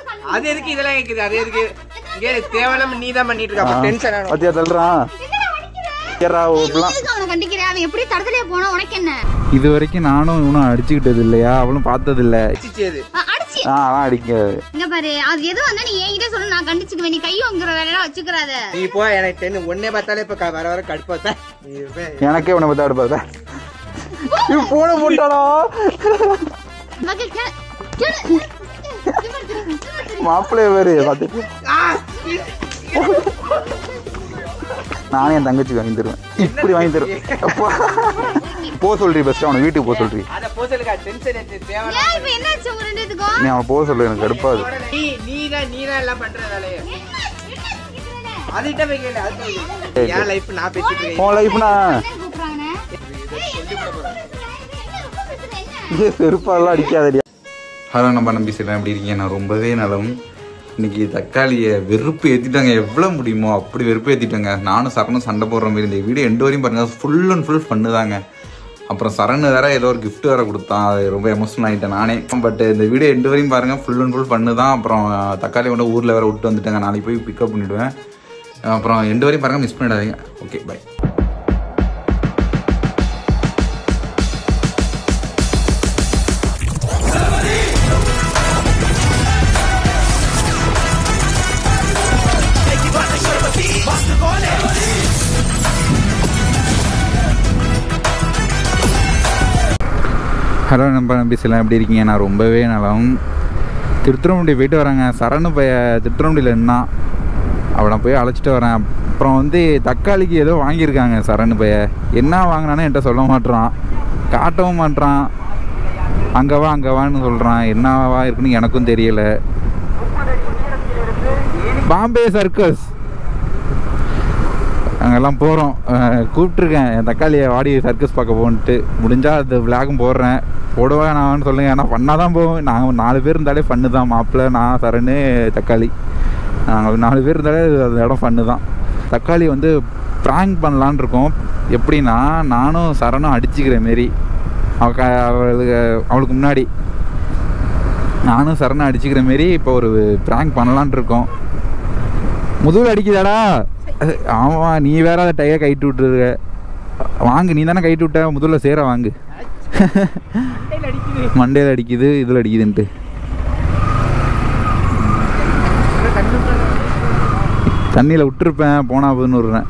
அது எதுக்கு இதெல்லாம் கேக்குது அது எதுக்கு இங்கே தேவையில்லாம நீ தான் பண்ணிட்டு இருக்க அப்ப டென்ஷன் ஆகும் பத்தியா தள்ளுறான் ஏறா இப்படிலாம் எதுக்கு அவனை கண்டிக்கிறேன் அவன் எப்படி தடத்துலயே போனா உனக்கு என்ன இது வரைக்கும் நானும் இவனும் அடிச்சுக்கிட்டது இல்லையா அவளும் பார்த்தது இல்ல அடிச்சிச்சு அது அ- அடிச்சு ஆ அதான் அடிக்காது இங்க பாரு அது எது வந்தா நீ என்கிட்ட சொல்லு நான் கண்டிச்சுக்குவேன் நீ கை வாங்குற வேலையெல்லாம் வச்சுக்கிறாத நீ போ எனக்கு டென் ஒன்னே பார்த்தாலே இப்ப க- வர வர கடுப்பாத்த நீ போய் எனக்கே உன்னை பத்தி அடுப்பாத போன போட்டாடா மகள் கே- கேளு. திமிரு, திமிரு, திமிரு. மாப்பிள்ளைய வேறு பார்த்துட்டு நானே என் தங்கச்சி வாங்கி தருவேன் இப்படி வாங்கி தருவேன் அப்பா. போ சொல்றீ பெஸ்ட் அவனை வீட்டுக்கு போக சொல்றீ அத போசலுக்கா டென்ஷன் எடுத்து தேவை ஏன் இப்ப என்னாச்சு உங்க ரெண்டு பேத்துக்கும்? நீ அவனை போக சொல்லு எனக்கு கடுப்பாது நீ நீ தான் நீ தான் எல்லாம் பண்ற வேலையை என்ன? என்ன கேக்குறேன்? அதுகிட்ட போய் கேளு அது போய் கேளு. என் லைஃப் நான் பேசிட்டு இருக்கேன் உன் லைஃப்னா என்ன கூப்பிடுறாங்கண்ணே? ஏய், என்ன ரொம்ப பிரச்சனை, என்ன? செருப்பாலாம் அடிக்காதடியா ஹலோ நம்ம நம்பி சொல்கிறேன் எப்படி இருக்கீங்க நான் ரொம்பவே நலம் இன்னைக்கு தக்காளியை வெறுப்பு ஏற்றிட்டாங்க எவ்வளோ முடியுமோ அப்படி வெறுப்பு ஏற்றிட்டாங்க நானும் சரணும் சண்டை போடுற மாதிரி இந்த வீடியோ எண்டு வரையும் பாருங்க ஃபுல் அண்ட் ஃபுல் பண்ணுதாங்க அப்புறம் சரண் வேற ஏதோ ஒரு gift வேற கொடுத்தான் அது ரொம்ப எமோஷனல் ஆகிட்டேன் நானே பட் இந்த வீடியோ எண்டு வரையும் பாருங்க ஃபுல் அண்ட் ஃபுல் பண்ணு தான் அப்புறம் தக்காளி கொண்டு ஊரில் வேற விட்டு வந்துட்டாங்க நாளைக்கு போய் பிக்கப் பண்ணிவிடுவேன் அப்புறம் எண்டு வரையும் பாருங்க மிஸ் பண்ணிடாதீங்க ஓகே பை ஹலோ நம்ப நம்பிசெல்லாம் எப்படி இருக்கீங்க நான் ரொம்பவே நலம் திருத்துறமுடி போயிட்டு வரேங்க சரணு பைய திருத்துறமுடியில் என்ன அவனை போய் அழைச்சிட்டு வரேன் அப்புறம் வந்து தக்காளிக்கு ஏதோ வாங்கியிருக்காங்க சரணு பைய என்ன வாங்கினானு என்கிட்ட சொல்ல மாட்றான் காட்டவும் மாட்றான் அங்கே வா அங்கே வான்னு சொல்கிறான் என்னவா இருக்குன்னு எனக்கும் தெரியல பாம்பே சர்க்கஸ் அங்கெல்லாம் போகிறோம் கூப்பிட்ருக்கேன் என் தக்காளியை வாடி சர்க்கஸ் பார்க்க போன்ட்டு முடிஞ்சால் அது விளாகும் போடுறேன் போடுவா நான் சொல்லுங்க ஏன்னா ஃபன்னாக தான் போவோம் நாங்கள் நாலு பேர் இருந்தாலே ஃபன்னு தான் மாப்பிள்ளை நான் சரணு தக்காளி நாங்கள் நாலு பேர் இருந்தாலே அந்த இடம் ஃபன்னு தான் தக்காளி வந்து ப்ராங்க் பண்ணலான் இருக்கோம் எப்படின்னா நானும் சரணும் அடிச்சுக்கிற மாரி அவ க- அவளுக்கு அவளுக்கு முன்னாடி நானும் சரணம் அடிச்சுக்கிற மாரி இப்போ ஒரு ப்ராங்க் பண்ணலான் இருக்கோம் முதுகுல அடிக்குதாடா அஹ், ஆமா நீ வேற அதை டைய கைட்டு விட்டுருக்க வாங்கு நீ தானே கைட்டு விட்ட முதுகுல சேர வாங்கு மண்டையில் அடிக்குது இதில் அடிக்குதுன்ட்டு தண்ணியில் விட்டுருப்பேன் போனா போதுன்னு விடுறேன்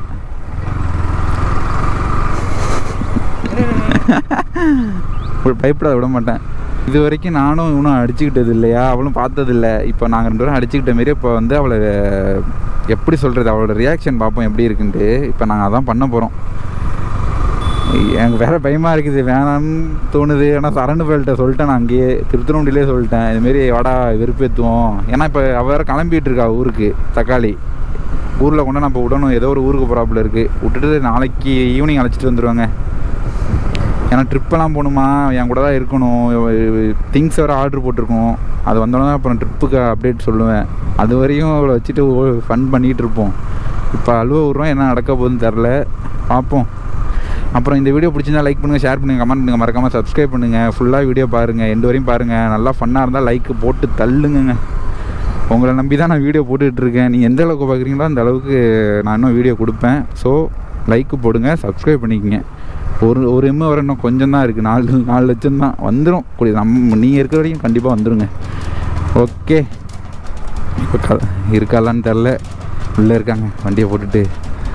ஒரு பயப்படாத விட மாட்டேன் இது வரைக்கும் நானும் இவனும் அடிச்சுக்கிட்டது இல்லையா அவளும் பார்த்தது இல்லை இப்போ நாங்கள் ரெண்டு பேரும் அடிச்சுக்கிட்ட மாரி இப்போ வந்து அவளை எப்படி சொல்கிறது அவளோட ரியாக்ஷன் பார்ப்போம் எப்படி இருக்குன்ட்டு இப்போ நாங்கள் அதான் பண்ண போகிறோம் எனக்கு வேற பயமாக இருக்குது வேணான்னு தோணுது ஏன்னா சரணு பேல்கிட்ட சொல்லிட்டேன் நான் அங்கேயே திருத்துறவுண்டிலே சொல்லிட்டேன் இதுமாரி வாடா வெறுப்பேற்றுவோம் ஏன்னா இப்போ அவ வேற கிளம்பிட்டு இருக்கா ஊருக்கு தக்காளி ஊரில் கொண்டு நான் இப்போ விடணும் ஏதோ ஒரு ஊருக்கு போகிறாப்புல இருக்குது விட்டுட்டு நாளைக்கு ஈவினிங் அழைச்சிட்டு வந்துடுவாங்க ஏன்னா ட்ரிப்பெல்லாம் போகணுமா என் கூட தான் இருக்கணும் திங்ஸ் வேறு ஆர்டர் போட்டிருக்கோம் அது வந்தோடனே அப்புறம் ட்ரிப்புக்கு அப்டேட் சொல்லுவேன் அது வரையும் அவளை வச்சுட்டு ஃபன் பண்ணிகிட்டு இருப்போம் இப்போ அழுவ விட்றோம் என்ன நடக்க போகுதுன்னு தெரில பார்ப்போம் அப்புறம் இந்த வீடியோ பிடிச்சிருந்தா லைக் பண்ணுங்கள் ஷேர் பண்ணுங்கள் கமெண்ட் பண்ணுங்கள் மறக்காமல் சப்ஸ்கிரைப் பண்ணுங்கள் ஃபுல்லாக வீடியோ பாருங்கள் எண்டு வரையும் பாருங்கள் நல்லா ஃபன்னாக இருந்தால் லைக் போட்டு தள்ளுங்க உங்களை நம்பி தான் நான் வீடியோ போட்டுட்டு இருக்கேன் நீங்கள் எந்த அளவுக்கு பார்க்குறீங்களோ அந்த அளவுக்கு நான் இன்னும் வீடியோ கொடுப்பேன் ஸோ லைக்கு போடுங்க சப்ஸ்கிரைப் பண்ணிக்கங்க ஒரு ஒரு எம்மு வர இன்னும் கொஞ்சம் தான் இருக்குது நாலு நாலு லட்சம் தான் வந்துடும் கூடிய நம்ம நீங்கள் இருக்கிற வரைக்கும் கண்டிப்பாக வந்துருங்க ஓகே இப்போ க இருக்காளான்னு தெரில உள்ளே இருக்காங்க வண்டியை போட்டுட்டு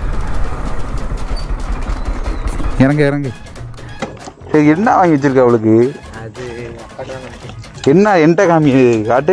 இறங்க இறங்க சரி என்ன வாங்கி வச்சிருக்க அவளுக்கு அது அப்பதான் நமக்கு. என்ன என்கிட்ட காமி காட்டு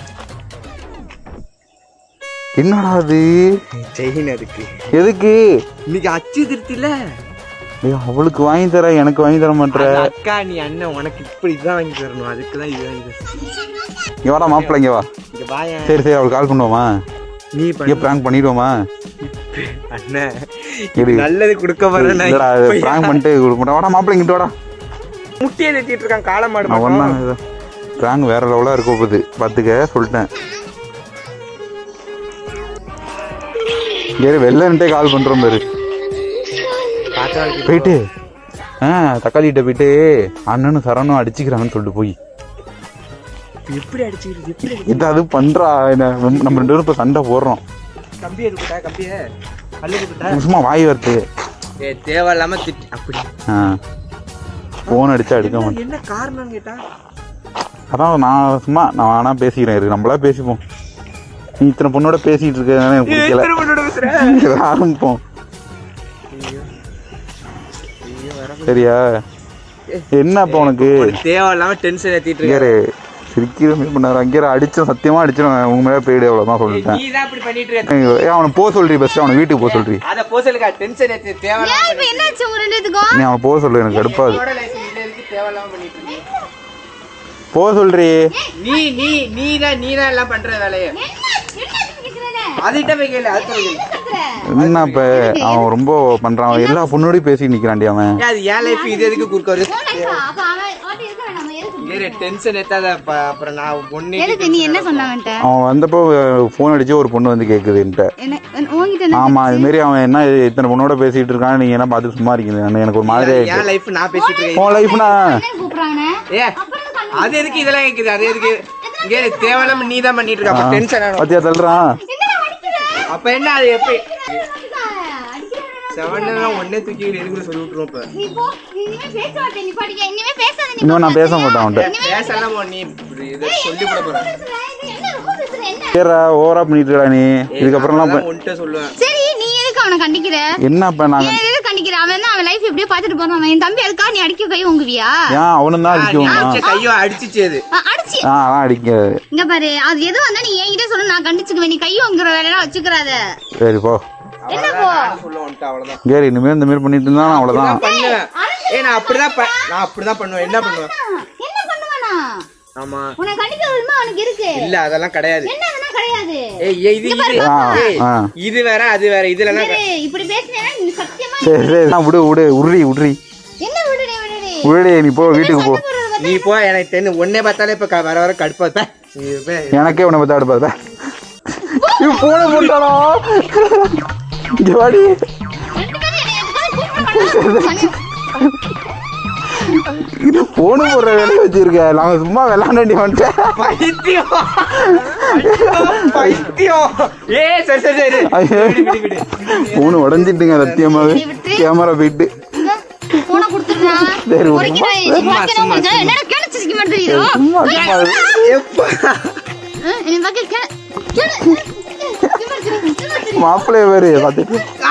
என்னடா அது செயின் அதுக்கு எதுக்கு இன்னைக்கு அச்சு திருத்தில டேய், அவளுக்கு வாங்கி தர எனக்கு வாங்கி தர மாட்டேற அக்கா நீ அண்ணன் உனக்கு இப்படி தான் வாங்கி தரணும் அதுக்கு தான் இது வாங்கி தரணும் இங்க வாடா மாப்பிள்ள இங்க வா இங்க வாயேன் சரி சரி அவளுக்கு கால் பண்ணுவோமா நீ இங்க பண்ண பிராங்க் பண்ணிடுவோமா அண்ணன் இரு. நல்லது கொடுக்க போறேன் இல்லடா பிராங்க் பண்ணிட்டு கொடுக்க மாட்டேன் வாடா மாப்பிள்ள இங்கிட்டு வாடா முட்டியை தட்டிட்டு இருக்கான் காளை மாடு நான் பக்கம். ஒன்றா பிராங்க் வேற லெவலாக இருக்க போகுது பார்த்துக்க சொல்லிட்டேன் ஏறி வெளிலன்ட்டே கால் பண்ணுறோம் பாரு பார்த்தா இருக்கு. போயிட்டு ஆ தக்காளிகிட்ட போயிட்டு அண்ணனும் சரணும் அடிச்சுக்கிறாங்கன்னு சொல்லிட்டு போய் எப்படி அடிச்சுக்கிறது எப்படி ஏதாவது பண்றா என்ன ரொம்ப- நம்ம ரெண்டு பேரும் இப்போ சண்டை போடுறோம் கம்பி எடுக்கட்டா கம்பிய அல்லு எடுக்கட்டா சும்மா வாய் வருது ஏ தேவையில்லாம திட்டு அப்படி ஆ ஃபோன் அடிச்சா எடுக்க மாட்டேன் என்ன காரணம் கேட்டா அதான் நான் சும்மா நான் வேணா பேசிக்கிறேன் இருக்கு நம்மளா பேசிப்போம் நீ இத்தனை பொண்ணோட பேசிட்டு இருக்கனால எனக்கு பிடிக்கல எத்தனை பண்ணோட பேசுற ஆரம்பிப்போம் ஐயோ ஐயோ வர சரியா என்ன அப்ப உனக்கு தேவையில்லாம டென்ஷன் ஏத்திட்டு இருக்க இங்கேரு சிரிக்கிற மாதிரி பண்ணாரு அங்கே அடிச்சோம் சத்தியமா அடிச்சிடும் உங்க மேல போயிடு அவ்வளவுதான் சொல்லிட்டேன் நீ தான் இப்படி பண்ணிட்டு இருக்க ஏய், அவனை போக சொல்றீ பெஸ்ட் அவனை வீட்டுக்கு போக சொல்றீ அத போசலுக்கா டென்ஷன் ஏத்தி தேவையில்லாம ஏன் இப்ப என்னாச்சு உங்க ரெண்டு பேத்துக்கும் நீ அவனை போக சொல்லு எனக்கு கடுப்பாது உன்னோட லைஃப் இதுல இருக்கு தேவையில்லாம பண்ணிட்டு இருக்க போக சொல்றீ நீ நீ நீ தான் நீ தான் எல்லாம் பண்ற வேலையை என்ன என்ன கேக்குறேன் அதுகிட்ட போய் கேளு அது போய் கேளு என்ன இப்ப அவன் ரொம்ப பண்றான் அவன் எல்லா பொண்ணோடய பேசி நிக்கிறான்டி அவன் ஏன் அது என் லைஃப் இது எதுக்கு குறுக்க வருது அப்ப அவன் அவன்கிட்ட இருக்க வேணாமா எதுக்கு ஏறு டென்ஷன் ஏத்தாத அப்ப- அப்புறம் நான் ஒண்ணு எதுக்கு நீ என்ன சொன்ன அவன்கிட்ட அவன் வந்தப்போ ஃபோன் அடிச்சு ஒரு பொண்ணு வந்து கேக்குது என்கிட்ட என்ன உங்ககிட்ட என்ன ஆமா இது மாதிரி அவன் என்ன இத்தனை பொண்ணோட பேசிட்டு இருக்கான் நீங்க என்ன பார்த்து சும்மா இருக்கீங்க எனக்கு ஒரு மாதிரி ஆயிடுச்சு என் லைஃப் நான் பேசிட்டு இருக்கேன் உன் லைஃப்னா என்ன கூப்பிடுறானே ஏ அது எதுக்கு இதெல்லாம் கேக்குது அது எதுக்கு இங்கே தேவையில்லாம நீ தான் பண்ணிட்டு இருக்க அப்ப டென்ஷன் ஆகும் பத்தியா தள்ளுறான் என்ன அடிக்கிற அப்ப என்ன அது எப்படி அடிக்கிற செவன் ஒன்னே தூக்கி எதுக்குள்ள சொல்லி விட்டுருவோம் இப்ப நீ போ நீ இனிமே பேச மாட்டே நீ படிக்க இனிமே பேசாத நீ இன்னும் நான் பேச மாட்டேன் அவன்கிட்ட பேசலாம் நீ இப்படி இதை சொல்லி விட போற பேசுற என்ன ரொம்ப பேசுற என்ன சரிடா ஓவரா பண்ணிட்டு இருக்கடா நீ இதுக்கப்புறம்லாம் ப- உன்கிட்ட சொல்லுவேன் சரி நீ எதுக்கு அவனை கண்டிக்கிற என்ன இப்ப நாங்க ஏன் எதுக்கு கண்டிக்கிற அவன் தான் அவன் லைஃப் எப்படியோ பாத்துட்டு போறான் என் தம்பி அதுக்காக நீ அடிக்க கை உங்குவியா ஏன் அவனும் தான் நீ அடிக்குவான் அடிச்ச கையோ அடிச்சிச்சு அது அ- அடிச்சு ஆ அதான் அடிக்க இங்க பாரு அது எது வந்தா நீ என்கிட்ட சொல்லு நான் கண்டிச்சுக்குவேன் நீ கையை உங்குற வேலையெல்லாம் வச்சுக்கிறாத சரி போ என்ன போ நானும் சொல்ல வந்துட்டு அவ்வளவுதான் சரி இனிமேல் இந்த மாதிரி பண்ணிட்டு இருந்தா நான் அவ்வளவுதான் நான் பண்ணுவேன் ஏ நான் அப்படிதான் ப- நான் அப்படிதான் பண்ணுவேன் என்ன பண்ணுவேன் என்ன பண்ணுவானா ஆமா உன்னை கண்டிக்க உரிமை அவனுக்கு இருக்கு இல்ல அதெல்லாம் கிடையாது என்ன அதெல்லாம் கிடையாது ஏய் ஏய், இது இது ஆ ஏய், ஆ இது வேற அது வேற இதுல எல்லாம் சரி, இப்படி பேசினேன்னா நீ சத்தியமா சரி சரி நான் விடு விடு உருறி உருறி என்ன விடுடி விடுடி உருடி நீ போ வீட்டுக்கு போ நீ போ எனக்கு தெரிஞ்சு ஒன்னே பார்த்தாலே இப்ப க- வர வர கடுப்பா இருப்ப. நீ போய் எனக்கே உன்னை பத்தி அடுப்பாத போன போட்டாடா இங்க வாடி ரெண்டு பேரும் என்னை எதுக்காவது கூப்பிட மாட்டாங்க. இது போன போடுற வேலையை வச்சிருக்க நாங்க சும்மா விளாண்டி வந்துட்டேன் பைத்தியம் பைத்தியம் ஏ சரி சரி சரி ஐயோ. விடு, விடு, விடு. போன் உடஞ்சிட்டுங்க சத்தியமாவே கேமரா போயிட்டு போனை கொடுத்துடுறா. சரி, பொறிக்கிறேன், இது பொறிக்கிறேன் உங்களுக்கு. என்னடா கேளு சிரிக்க மாட்டேங்குது? சும்மா சும்மா எப்பா ஆ, நீ பாக்க கேளு. கேளு. சும்மா சிரி, சும்மா சிரி. மாப்பிள்ளைய வேறு பார்த்துட்டு ஆ,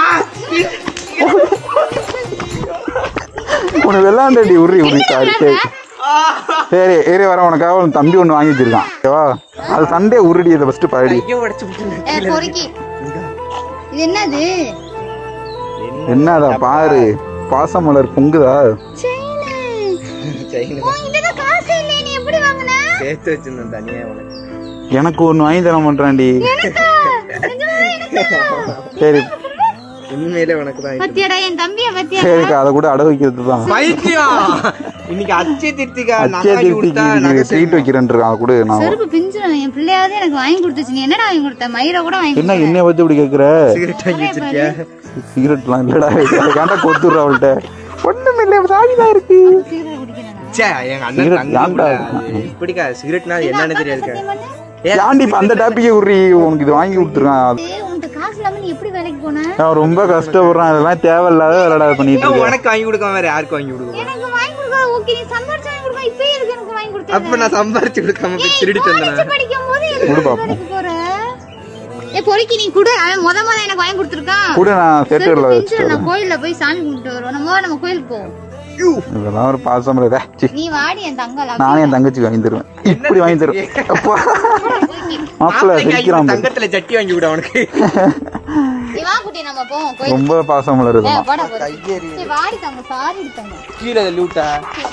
உன்னை விளாண்டடி உருறி உருறி சாரி சரி ஆ. சரி ஏறி வர உனக்காக உன் தம்பி ஒன்று வாங்கி வச்சிருக்கான் ஓகேவா அது சண்டே உருடி இதை ஃபர்ஸ்ட் பழடி கையை உடைச்சு விட்டுருங்க. ஏ, பொறுக்கி. இது என்னது என்னதா பாரு பாசமலர் பொங்குதா செயினு. செயின் உன்கிட்ட தான் காசு இல்லையே, நீ எப்படி வாங்குன? சேர்த்து வச்சிருந்தேன் தனியா உனக்கு எனக்கு ஒன்று வாங்கி தர மாட்டான்டி எனக்கா? நிஜமாவே எனக்கா? சரி உண்மையிலே உனக்கு தான் இது. பாத்தியாடா, என் தம்பிய பாத்தியா? சரிக்கா அதை கூட அடகு வைக்கிறது தான் பைத்தியம் இன்னைக்கு அச்சய திருத்திக்கா அச்சே நகை கொடுத்தா நகை திருப்திக்கு ட்ரீட் வைக்கிறேன் அதை கூட நான் செருப்பு பிஞ்சிரும் என் பிள்ளையாவது எனக்கு வாங்கி கொடுத்துச்சு நீ என்னடா வாங்கி கொடுத்த மயிரை கூட வாங்கி என்ன என்னைய பத்தி இப்படி கேக்குற சிகரெட் வாங்கி வச்சிருக்கியா சிகரெட்லாம் இல்லடா அதுக்காண்டா கொத்துடுற அவள்கிட்ட ஒண்ணும் இல்ல சாதிதான் இருக்கு சீக்கிரம் குடிக்கிறேன் ச்சே எங்க அண்ணன் சிகரெட் தங்க ஏன்டா? இப்படிக்கா சிகரெட்னா என்னன்னு தெரியாது ஏன்டி இப்ப அந்த டாப்பிக்கே உரி உனக்கு இது வாங்கி கொடுத்துருக்கான் உன்கிட்ட காசு இல்லாம நீ எப்படி வேலைக்கு போன அவன் ரொம்ப கஷ்டப்படுறான் இதெல்லாம் தேவையில்லாத விளையாட பண்ணிட்டு இருக்க உனக்கு வாங்கி கொடுக்காம வேற யாருக்கு வாங்கி கொடுக்கும் எனக்கு வாங்கி கொடுக்க ஓகே நீ சம்பாரிச்சு வாங்கி கொடுக்க இப்பயே எதுக்கு எனக்கு வாங்கி கொடுத்த அப்ப நான் சம்பாரிச்சு கொடுக்காம போய் திருடிட்டு காலேஜ் வந்தேன் படிக்கும் போது எதுக்கு குடு நீ பாப்போம். வேலைக்கு போற ஏ பொறுக்கி நீ குடு அவன் முத முத எனக்கு வாங்கி கொடுத்துருக்கான் கூட நான் தேட்டர்ல சரி, வச்சு பிஞ்சு, நான் கோயில்ல போய் சாமி கும்பிட்டு வருவோம் நம்ம வா, நம்ம கோயிலுக்கு போவோம் இதெல்லாம் ஒரு பாசம் இல்ல சி, நீ வாடி என் தங்கம் நானே என் தங்கச்சிக்கு வாங்கி தருவேன் இப்படி வாங்கி தருவேன் அப்பா மாப்பிள்ள சிரிக்கிறான் பாரு. தங்கத்துல ஜட்டி வாங்கி விட அவனுக்கு நீ வா குட்டி நம்ம போவோம் கோயிலுக்கு ரொம்ப பாசம் ஏ, இருக்குதான் போடா போடா சரி வாடி தங்க சாரி தங்க கீழே லூட்டா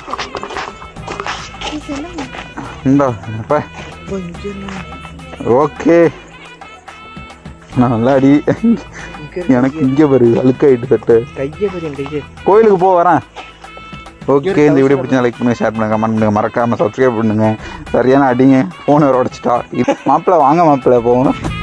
நீ சொல்லுங்க இந்தா அப்ப ஓகே நல்லா அடி எனக்கு இங்க பாரு அழுக்காயிட்டு சட்டை கையே பெரிய கையே கோயிலுக்கு போ வரேன் ஓகே இந்த வீடியோ பிடிச்சா லைக் பண்ணுங்க ஷேர் பண்ணுங்க கமெண்ட் பண்ணுங்க மறக்காம சப்ஸ்கிரைப் பண்ணுங்க சரியான அடிங்க போனை உடச்சிட்டா மாப்பிள்ள வாங்க மாப்பிள்ள போகணும்